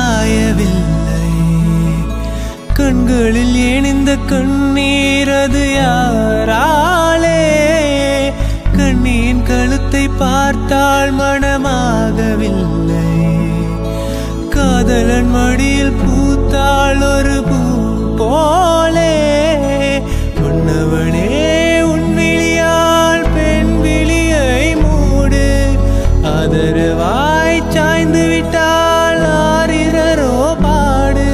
காயவில்லை கண்களில் ஏன் இந்த கண்ணீர் அது யாராலே கண்ணியின் கழுத்தை பார்த்தால் மனமாகவில்லை காதலன் மடியில் பூத்தாள் ஒரு பூ போலே உன்னவனே உன் விழியால் பெண் விழியை மூடு ஆதரவாய் சாய்ந்து விட்டால் ஆரிரரோ பாடு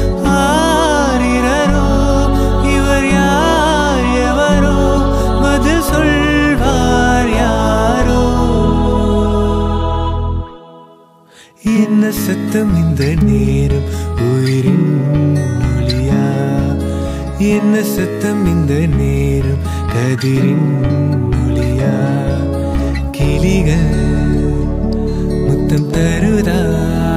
ஆரிரரோ இவர் யார் எவரோ பதில் சொல்வார் யாரோ என்ன சத்தம் இந்த நேரம் உயிரின் மொழியா என்ன சத்தம் இந்த நேரம் கதிரின் மொழியா கிளிகள் முத்தம் தருதா